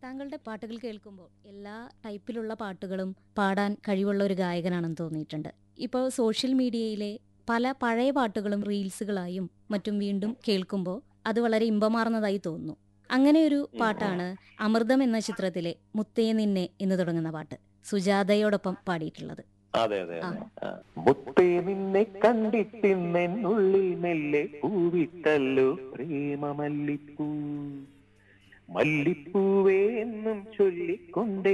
താങ്കളുടെ പാട്ടുകൾ കേൾക്കുമ്പോൾ എല്ലാ ടൈപ്പിലുള്ള പാട്ടുകളും പാടാൻ കഴിവുള്ള ഒരു ഗായകനാണെന്ന് തോന്നിയിട്ടുണ്ട് ഇപ്പോൾ സോഷ്യൽ മീഡിയയിലെ പല പഴയ പാട്ടുകളും റീൽസുകളായും മറ്റും വീണ്ടും കേൾക്കുമ്പോൾ അത് വളരെ ഇമ്പമാർന്നതായി തോന്നുന്നു അങ്ങനെ ഒരു പാട്ടാണ് അമൃതം എന്ന ചിത്രത്തിലെ മുത്തേ നിന്നെ എന്ന് തുടങ്ങുന്ന പാട്ട് സുജാതയോടൊപ്പം പാടിയിട്ടുള്ളത് അതെ അതെ അതെ ആ. മുത്തേ നിന്നെ കണ്ടിട്ടിന്നെന്നുള്ളിൽ മെല്ലെ പൂവിട്ടല്ലോ പ്രേമ മല്ലിപ്പൂ മല്ലിപ്പൂവേ എന്നും ചൊല്ലിക്കൊണ്ടേ